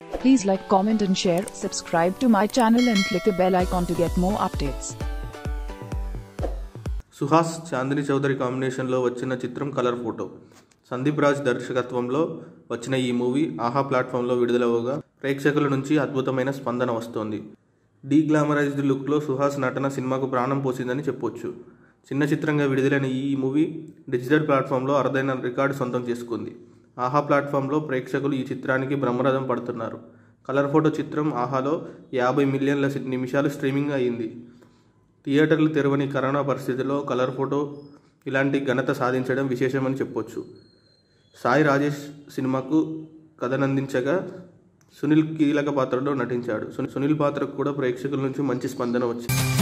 Please like, comment, and share. Subscribe to my channel and click the bell icon to get more updates. Suhas Chandini Chowdary కాంబినేషన్లో వచ్చిన చిత్రం colour photo Sandeep Raj దర్శకత్వంలో వచ్చిన ఈ movie ఆహా ప్లాట్ఫామ్లో విడుదలవగా ప్రేక్షకుల నుంచి అద్భుతమైన స్పందన వస్తోంది డీ గ్లామరైజ్డ్ లుక్లో సుహాస్ నటన సినిమాకు ప్రాణం పోసిందని చెప్పొచ్చు చిన్న చిత్రంగా విడుదలైన ఈ మూవీ డిజిటల్ ప్లాట్ఫామ్లో అరుదైన రికార్డు సొంతం చేసుకుంది ఆహా ప్లాట్ఫామ్లో ప్రేక్షకులు ఈ చిత్రానికి బ్రహ్మరథం పడుతున్నారు కలర్ ఫోటో చిత్రం ఆహాలో యాభై మిలియన్ల సి- నిమిషాలు స్ట్రీమింగ్ అయ్యింది థియేటర్లు తెరవని కరోనా పరిస్థితుల్లో కలర్ ఫోటో ఇలాంటి ఘనత సాధించడం విశేషమని చెప్పొచ్చు సాయి రాజేష్ సినిమాకు కథనందించగా సునీల్ కీలక పాత్రలో నటించాడు సుని- సునీల్ పాత్రకు కూడా ప్రేక్షకుల నుంచి మంచి స్పందన వచ్చింది